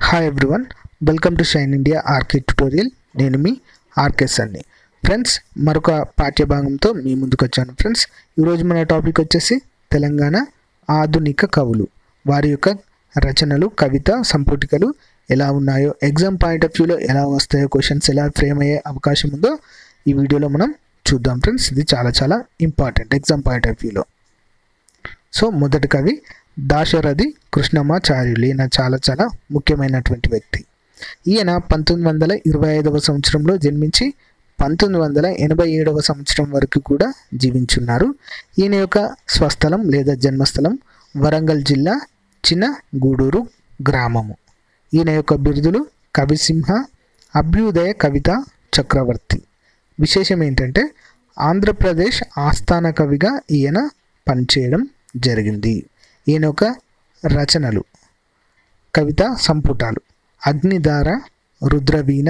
hi everyone welcome to Shine India RK tutorial నేను మీ RK సన్ని friends మరొక పాఠ్యభాగంతో మీ ముందుకు వచ్చాను ఫ్రెండ్స్ ఈరోజు మన టాపిక్ వచ్చేసి తెలంగాణ ఆధునిక కవులు వారి యొక్క రచనలు కవిత సంపుటికలు ఎలా ఉన్నాయో ఎగ్జామ్ పాయింట్ ఆఫ్ వ్యూలో ఎలా వస్తాయో క్వశ్చన్స్ ఎలా ఫ్రేమ్ అయ్యే అవకాశం ఉందో ఈ వీడియోలో మనం చూద్దాం ఫ్రెండ్స్ ఇది చాలా చాలా ఇంపార్టెంట్ ఎగ్జామ్ పాయింట్ ఆఫ్ వ్యూలో సో మొదటి కవి దాశరథి కృష్ణమాచార్యులు ఈయన చాలా చాలా ముఖ్యమైనటువంటి వ్యక్తి ఈయన పంతొమ్మిది వందల ఇరవై ఐదవ సంవత్సరంలో జన్మించి పంతొమ్మిది వందల ఎనభై ఏడవ సంవత్సరం వరకు కూడా జీవించున్నారు ఈయన యొక్క స్వస్థలం లేదా జన్మస్థలం వరంగల్ జిల్లా చిన్న గూడూరు గ్రామము ఈయన యొక్క బిరుదులు కవిసింహ అభ్యుదయ కవిత చక్రవర్తి విశేషం ఏంటంటే ఆంధ్రప్రదేశ్ ఆస్థాన కవిగా ఈయన పనిచేయడం జరిగింది ఈయన యొక్క రచనలు కవిత సంపుటాలు అగ్నిధార రుద్రవీణ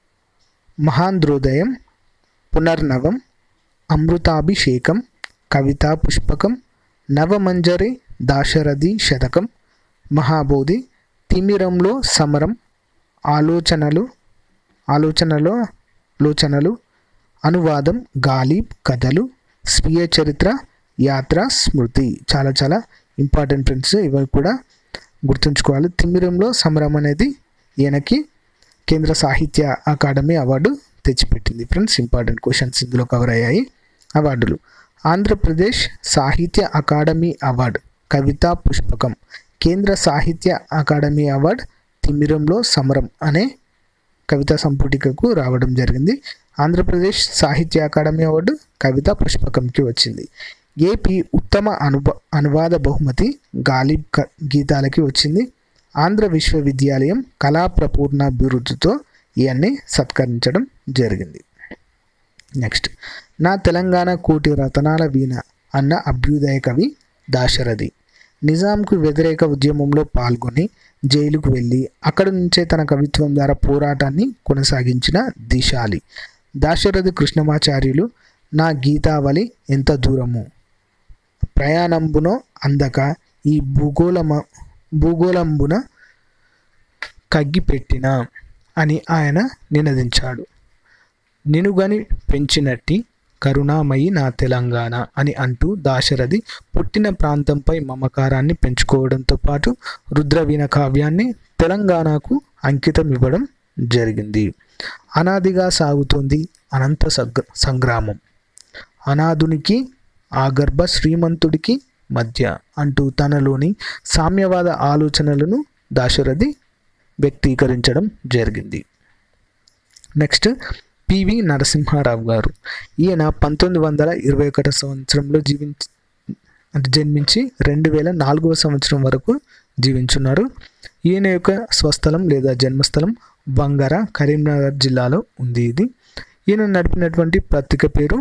మహాంధ్రోదయం పునర్నవం అమృతాభిషేకం కవితా పుష్పకం నవమంజరి దాశరథి శతకం మహాబోధి తిమిరంలో సమరం ఆలోచనలు ఆలోచనలో లోచనలు అనువాదం గాలిబ్ కథలు స్వీయ చరిత్ర యాత్ర స్మృతి చాలా చాలా ఇంపార్టెంట్ ఫ్రెండ్స్ ఇవి కూడా గుర్తుంచుకోవాలి తిమ్మిరంలో సమరం అనేది ఈయనకి కేంద్ర సాహిత్య అకాడమీ అవార్డు తెచ్చిపెట్టింది ఫ్రెండ్స్ ఇంపార్టెంట్ క్వశ్చన్స్ ఇందులో కవర్ అయ్యాయి అవార్డులు ఆంధ్రప్రదేశ్ సాహిత్య అకాడమీ అవార్డు కవితా పుష్పకం కేంద్ర సాహిత్య అకాడమీ అవార్డు తిమ్మిరంలో సమరం అనే కవితా సంపుటికకు రావడం జరిగింది ఆంధ్రప్రదేశ్ సాహిత్య అకాడమీ అవార్డు కవితా పుష్పకంకి వచ్చింది ఏపీ ఉత్తమ అనుభ అనువాద బహుమతి గాలిబ్ క- గీతాలకి వచ్చింది ఆంధ్ర విశ్వవిద్యాలయం కళా ప్రపూర్ణ బిరుదుతో ఇవన్నీ సత్కరించడం జరిగింది నెక్స్ట్ నా తెలంగాణ కోటి రతనాల వీణ అన్న అభ్యుదయ కవి దాశరథి నిజాంకు వ్యతిరేక ఉద్యమంలో పాల్గొని జైలుకు వెళ్ళి అక్కడి నుంచే తన కవిత్వం ద్వారా పోరాటాన్ని కొనసాగించిన దిశాలి దాశరథి కృష్ణమాచార్యులు నా గీతావళి ఎంత దూరము ప్రయాణంబునో అందక ఈ భూగోళమ భూగోళంబున కగ్గిపెట్టిన అని ఆయన నినదించాడు నినుగని పెంచినట్టి కరుణామయి నా తెలంగాణ అని అంటూ దాశరథి పుట్టిన ప్రాంతంపై మమకారాన్ని పెంచుకోవడంతో పాటు రుద్రవీణ కావ్యాన్ని తెలంగాణకు అంకితం ఇవ్వడం జరిగింది అనాదిగా సాగుతోంది అనంత సగ్ సంగ్రామం అనాథునికి ఆగర్భ శ్రీమంతుడికి మధ్య అంటూ తనలోని సామ్యవాద ఆలోచనలను దాశరథి వ్యక్తీకరించడం జరిగింది నెక్స్ట్ పివి నరసింహారావు గారు ఈయన పంతొమ్మిది వందల ఇరవై ఒకటో సంవత్సరంలో జీవించి అంటే జన్మించి రెండు వేల నాలుగవ సంవత్సరం వరకు జీవించున్నారు ఈయన యొక్క స్వస్థలం లేదా జన్మస్థలం వంగర కరీంనగర్ జిల్లాలో ఉంది ఇది ఈయన నడిపినటువంటి పత్రిక పేరు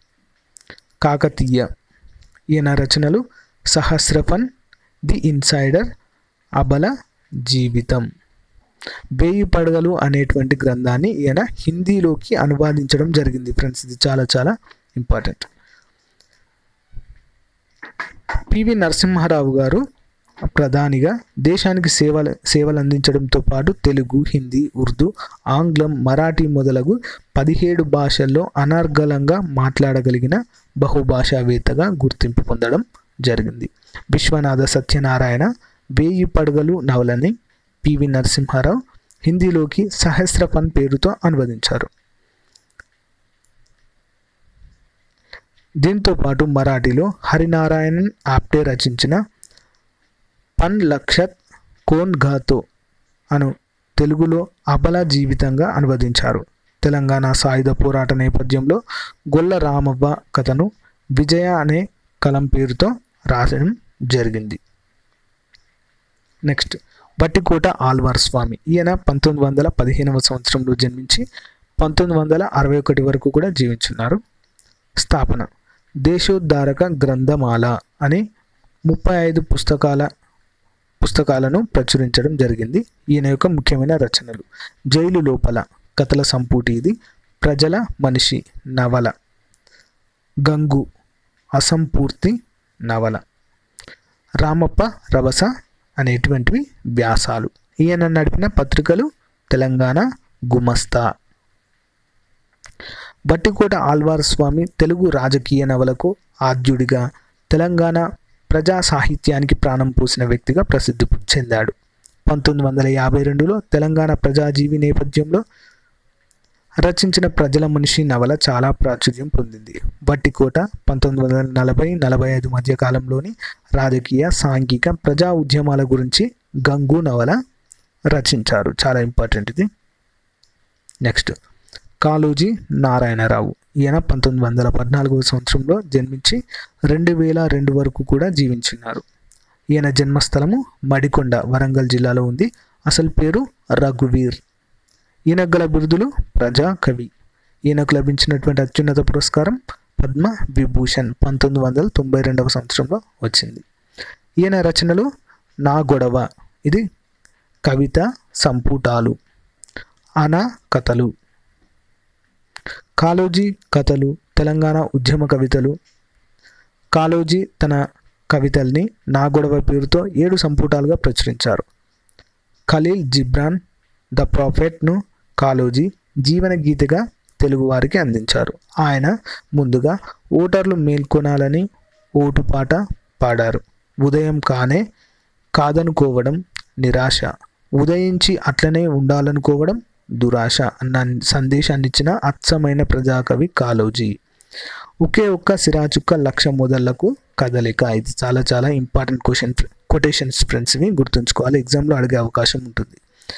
కాకతీయ ఈయన రచనలు సహస్రఫన్ ది ఇన్సైడర్ అబల జీవితం వేయి పడగలు అనేటువంటి గ్రంథాన్ని ఈయన హిందీలోకి అనువాదించడం జరిగింది ఫ్రెండ్స్ ఇది చాలా చాలా ఇంపార్టెంట్ పివి నరసింహారావు గారు ప్రధానిగా దేశానికి సేవలు సేవలు అందించడంతో పాటు తెలుగు హిందీ ఉర్దూ ఆంగ్లం మరాఠీ మొదలగు పదిహేడు భాషల్లో అనర్గళంగా మాట్లాడగలిగిన బహుభాషావేత్తగా గుర్తింపు పొందడం జరిగింది విశ్వనాథ సత్యనారాయణ వేయి పడగలు నవలని పివి నరసింహారావు హిందీలోకి సహస్రఫన్ పేరుతో అనువదించారు దీంతో పాటు మరాఠీలో హరినారాయణన్ ఆప్టే రచించిన పన్ లక్షత్ కోన్ ఘాతో అను తెలుగులో అబల జీవితంగా అనువదించారు తెలంగాణ సాయుధ పోరాట నేపథ్యంలో గొల్ల రామవ్వ కథను విజయ అనే కలం పేరుతో రాసడం జరిగింది నెక్స్ట్ బట్టికోట ఆల్వార్ స్వామి ఈయన పంతొమ్మిది వందల పదిహేనవ సంవత్సరంలో జన్మించి పంతొమ్మిది వందల అరవై ఒకటి వరకు కూడా జీవించున్నారు స్థాపన దేశోద్ధారక గ్రంథమాల అని ముప్పై ఐదు పుస్తకాల పుస్తకాలను ప్రచురించడం జరిగింది ఈయన యొక్క ముఖ్యమైన రచనలు జైలు లోపల కథల సంపుటి ఇది ప్రజల మనిషి నవల గంగు అసంపూర్తి నవల రామప్ప రభస అనేటువంటివి వ్యాసాలు ఈయన నడిపిన పత్రికలు తెలంగాణ గుమస్తా బట్టికోట ఆల్వార్ స్వామి తెలుగు రాజకీయ నవలకు ఆద్యుడిగా తెలంగాణ ప్రజా సాహిత్యానికి ప్రాణం పోసిన వ్యక్తిగా ప్రసిద్ధి చెందాడు పంతొమ్మిది వందల యాభై రెండులో తెలంగాణ ప్రజాజీవి నేపథ్యంలో రచించిన ప్రజల మనిషి నవల చాలా ప్రాచుర్యం పొందింది బట్టికోట పంతొమ్మిది వందల నలభై నలభై ఐదు మధ్య కాలంలోని రాజకీయ సాంఘిక ప్రజా ఉద్యమాల గురించి గంగు నవల రచించారు చాలా ఇంపార్టెంట్ ఇది నెక్స్ట్ కాళోజీ నారాయణరావు ఈయన పంతొమ్మిది వందల పద్నాలుగవ సంవత్సరంలో జన్మించి రెండు వేల రెండు వరకు కూడా జీవించున్నారు ఈయన జన్మస్థలము మడికొండ వరంగల్ జిల్లాలో ఉంది అసలు పేరు రఘువీర్ ఈయనకు గల బిరుదులు ప్రజా కవి ఈయనకు లభించినటువంటి అత్యున్నత పురస్కారం పద్మ విభూషణ్ పంతొమ్మిది వందల తొంభై రెండవ సంవత్సరంలో వచ్చింది ఈయన రచనలు నా గొడవ ఇది కవిత సంపుటాలు అనా కథలు కాళోజీ కథలు తెలంగాణ ఉద్యమ కవితలు కాళోజీ తన కవితల్ని నా గొడవ పేరుతో ఏడు సంపుటాలుగా ప్రచురించారు ఖలీల్ జిబ్రాన్ ద ప్రాఫెట్ను కాళోజీ జీవన గీతగా తెలుగువారికి అందించారు ఆయన ముందుగా ఓటర్లు మేల్కొనాలని ఓటు పాట పాడారు ఉదయం కానే కాదనుకోవడం నిరాశ ఉదయించి అట్లనే ఉండాలనుకోవడం దురాశ అన్న సందేశాన్ని ఇచ్చిన అచ్చమైన ప్రజాకవి కాళోజీ ఒకే ఒక్క సిరాచుక్క లక్ష మొదళ్లకు కదలిక ఇది చాలా చాలా ఇంపార్టెంట్ క్వశ్చన్ కొటేషన్స్ ఫ్రెండ్స్ని గుర్తుంచుకోవాలి ఎగ్జామ్లో అడిగే అవకాశం ఉంటుంది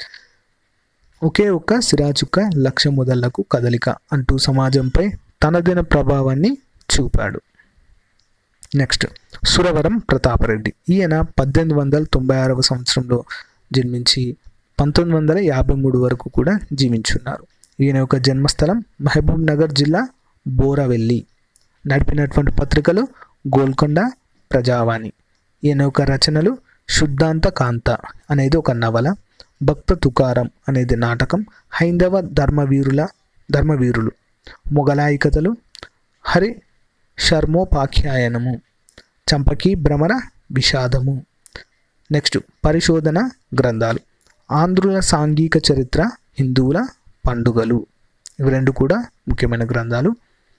ఒకే ఒక్క సిరాచుక్క లక్ష మొదళ్లకు కదలిక అంటూ సమాజంపై తనదైన ప్రభావాన్ని చూపాడు నెక్స్ట్ సురవరం ప్రతాపరెడ్డి ఈయన పద్దెనిమిది వందల తొంభై ఆరవ సంవత్సరంలో జన్మించి పంతొమ్మిది వందల యాభై మూడు వరకు కూడా జీవించున్నారు ఈయన యొక్క జన్మస్థలం మహబూబ్ నగర్ జిల్లా బోరవెల్లి నడిపినటువంటి పత్రికలు గోల్కొండ ప్రజావాణి ఈయన యొక్క రచనలు శుద్ధాంత కాంత అనేది ఒక నవల భక్త తుకారం అనేది నాటకం హైందవ ధర్మవీరుల ధర్మవీరులు మొగలాయి కథలు హరి శర్మోపాఖ్యాయనము చంపకి భ్రమర విషాదము నెక్స్ట్ పరిశోధన గ్రంథాలు ఆంధ్రుల సాంఘిక చరిత్ర హిందువుల పండుగలు ఇవి రెండు కూడా ముఖ్యమైన గ్రంథాలు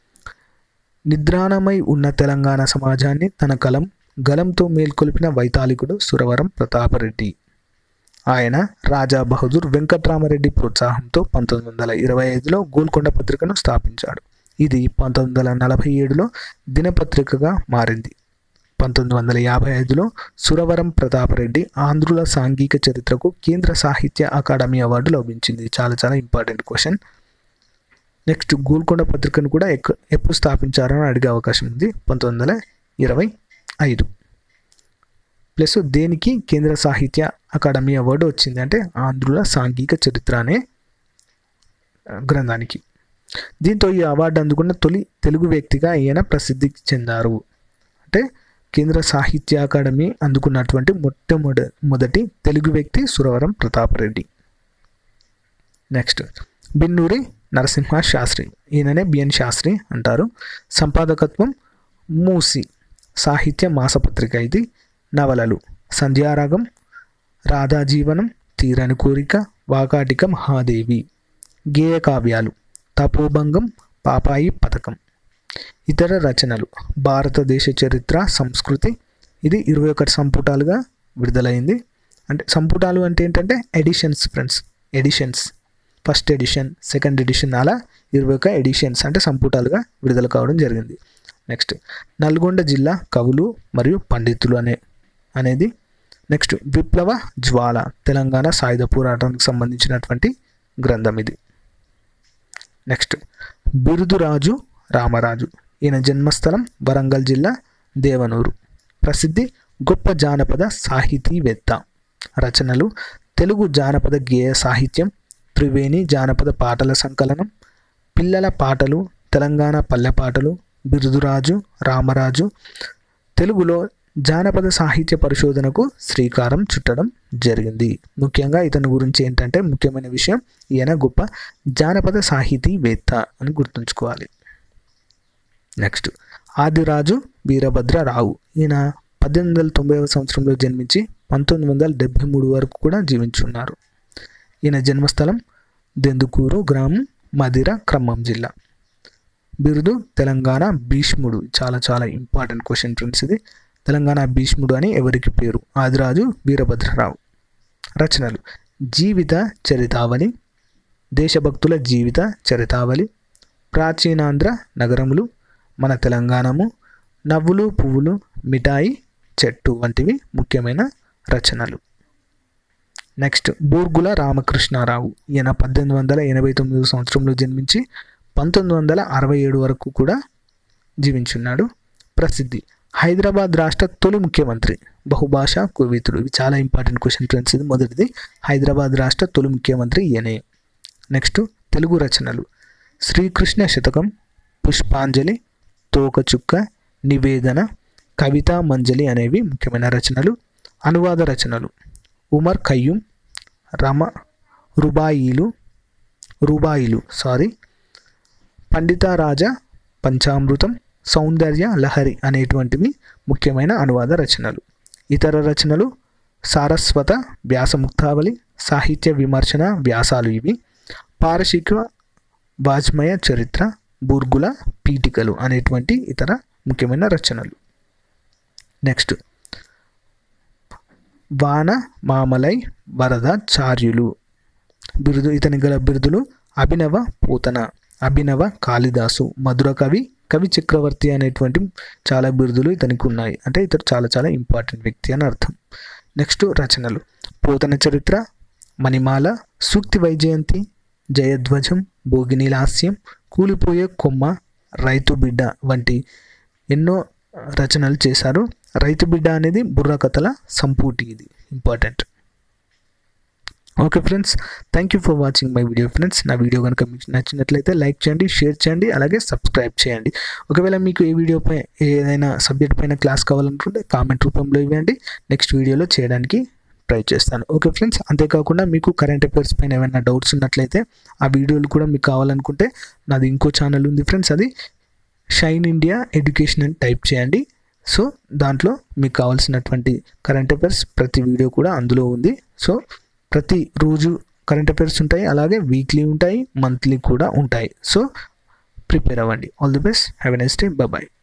నిద్రాణమై ఉన్న తెలంగాణ సమాజాన్ని తన కలం గలంతో మేల్కొల్పిన వైతాళికుడు సురవరం ప్రతాపరెడ్డి ఆయన రాజా బహదూర్ వెంకట్రామరెడ్డి ప్రోత్సాహంతో పంతొమ్మిది వందల ఇరవై ఐదులో గోల్కొండ పత్రికను స్థాపించాడు ఇది పంతొమ్మిది వందల నలభై ఏడులో దినపత్రికగా మారింది పంతొమ్మిది వందల యాభై ఐదులో సురవరం ప్రతాపరెడ్డి ఆంధ్రుల సాంఘిక చరిత్రకు కేంద్ర సాహిత్య అకాడమీ అవార్డు లభించింది చాలా చాలా ఇంపార్టెంట్ క్వశ్చన్ నెక్స్ట్ గోల్కొండ పత్రికను కూడా ఎక్క ఎప్పుడు స్థాపించారని అడిగే అవకాశం ఉంది పంతొమ్మిది వందల ఇరవై ఐదు ప్లస్ దేనికి కేంద్ర సాహిత్య అకాడమీ అవార్డు వచ్చింది అంటే ఆంధ్రుల సాంఘిక చరిత్ర అనే గ్రంథానికి దీంతో ఈ అవార్డు అందుకున్న తొలి తెలుగు వ్యక్తిగా ఈయన ప్రసిద్ధి చెందారు అంటే కేంద్ర సాహిత్య అకాడమీ అందుకున్నటువంటి మొట్టమొదటి మొదటి తెలుగు వ్యక్తి సురవరం ప్రతాపరెడ్డి నెక్స్ట్ బిన్నూరి నరసింహ శాస్త్రి ఈయననే బిఎన్ శాస్త్రి అంటారు సంపాదకత్వం మూసి సాహిత్య మాసపత్రిక ఇది నవలలు సంధ్యారాగం రాధాజీవనం తీరని కోరిక వాకాటిక మహాదేవి గేయ కావ్యాలు తపోభంగం పాపాయి పథకం ఇతర రచనలు భారతదేశ చరిత్ర సంస్కృతి ఇది ఇరవై ఒకటి సంపుటాలుగా విడుదలైంది అంటే సంపుటాలు అంటే ఏంటంటే editions friends editions first edition second edition అలా ఇరవై ఒక ఎడిషన్స్ అంటే సంపుటాలుగా విడుదల కావడం జరిగింది నెక్స్ట్ నల్గొండ జిల్లా కవులు మరియు పండితులు అనే అనేది నెక్స్ట్ విప్లవ జ్వాల తెలంగాణ సాయుధ పోరాటానికి సంబంధించినటువంటి గ్రంథం ఇది నెక్స్ట్ బిరుదురాజు రామరాజు ఈయన జన్మస్థలం వరంగల్ జిల్లా దేవనూరు ప్రసిద్ధి గొప్ప జానపద సాహితీవేత్త రచనలు తెలుగు జానపద గేయ సాహిత్యం త్రివేణి జానపద పాటల సంకలనం పిల్లల పాటలు తెలంగాణ పల్లె పాటలు బిరుదురాజు రామరాజు తెలుగులో జానపద సాహిత్య పరిశోధనకు శ్రీకారం చుట్టడం జరిగింది ముఖ్యంగా ఇతని గురించి ఏంటంటే ముఖ్యమైన విషయం ఈయన గొప్ప జానపద సాహితీవేత్త అని గుర్తుంచుకోవాలి నెక్స్ట్ ఆదిరాజు వీరభద్రరావు ఈయన పద్దెనిమిది వందల తొంభైవ సంవత్సరంలో జన్మించి పంతొమ్మిది వందల డెబ్భై మూడు వరకు కూడా జీవించున్నారు ఈయన జన్మస్థలం దెందుకూరు గ్రామం మదిర ఖమ్మం జిల్లా బిరుదు తెలంగాణ భీష్ముడు చాలా చాలా ఇంపార్టెంట్ క్వశ్చన్ ఫ్రెండ్స్ ఇది తెలంగాణ భీష్ముడు అని ఎవరికి పేరు ఆదిరాజు వీరభద్రరావు రచనలు జీవిత చరితావళి దేశభక్తుల జీవిత చరితావళి ప్రాచీనాంధ్ర నగరములు మన తెలంగాణము నవ్వులు పువ్వులు మిఠాయి చెట్టు వంటివి ముఖ్యమైన రచనలు నెక్స్ట్ బూర్గుల రామకృష్ణారావు ఈయన పద్దెనిమిది వందల ఎనభై తొమ్మిది సంవత్సరంలో జన్మించి పంతొమ్మిది వందల అరవై ఏడు వరకు కూడా జీవించున్నాడు ప్రసిద్ధి హైదరాబాద్ రాష్ట్ర తొలి ముఖ్యమంత్రి బహుభాషా కువితుడు ఇవి చాలా ఇంపార్టెంట్ క్వశ్చన్ ఫ్రెండ్స్ ఇది మొదటిది హైదరాబాద్ రాష్ట్ర తొలి ముఖ్యమంత్రి ఈయనే నెక్స్ట్ తెలుగు రచనలు శ్రీకృష్ణ శతకం పుష్పాంజలి తోకచుక్క నివేదన కవితా మంజలి అనేవి ముఖ్యమైన రచనలు అనువాద రచనలు ఉమర్ ఖయ్యూమ్ రమ రుబాయిలు రుబాయిలు సారీ పండితారాజ పంచామృతం సౌందర్య లహరి అనేటువంటివి ముఖ్యమైన అనువాద రచనలు ఇతర రచనలు సారస్వత వ్యాసముక్తావళి సాహిత్య విమర్శన వ్యాసాలు ఇవి పారశిక వాజ్మయ చరిత్ర బూర్గుల పీఠికలు అనేటువంటి ఇతర ముఖ్యమైన రచనలు నెక్స్ట్ వాన మామలై వరదాచార్యులు బిరుదు ఇతని గల బిరుదులు అభినవ పూతన అభినవ కాళిదాసు మధుర కవి కవి చక్రవర్తి అనేటువంటి చాలా బిరుదులు ఇతనికి ఉన్నాయి అంటే ఇతడు చాలా చాలా ఇంపార్టెంట్ వ్యక్తి అని అర్థం నెక్స్ట్ రచనలు పోతన చరిత్ర మణిమాల సూక్తి వైజయంతి జయధ్వజం భోగినీలాస్యం కూలిపోయే కొమ్మ రైతు బిడ్డ వంటి ఎన్నో రచనలు చేశారు రైతు బిడ్డ అనేది బుర్రకథల సంపూటి ఇది important okay friends thank you for watching my video friends నా వీడియో కనుక మీకు నచ్చినట్లయితే లైక్ చేయండి షేర్ చేయండి అలాగే సబ్స్క్రైబ్ చేయండి ఒకవేళ మీకు ఏ వీడియో పై ఏదైనా సబ్జెక్ట్ పైన క్లాస్ కావాలనుకుంటే కామెంట్ రూపంలో ఇవ్వండి నెక్స్ట్ వీడియోలో చేయడానికి ట్రై చేస్తాను ఓకే ఫ్రెండ్స్ అంతేకాకుండా మీకు కరెంట్ అఫైర్స్ పైన ఏమైనా డౌట్స్ ఉన్నట్లయితే ఆ వీడియోలు కూడా మీకు కావాలనుకుంటే నాది ఇంకో ఛానల్ ఉంది ఫ్రెండ్స్ అది షైన్ ఇండియా ఎడ్యుకేషన్ అని టైప్ చేయండి సో దాంట్లో మీకు కావాల్సినటువంటి కరెంట్ అఫైర్స్ ప్రతి వీడియో కూడా అందులో ఉంది సో ప్రతి రోజు కరెంట్ అఫైర్స్ ఉంటాయి అలాగే వీక్లీ ఉంటాయి మంత్లీ కూడా ఉంటాయి సో ప్రిపేర్ అవ్వండి all the best have a next day bye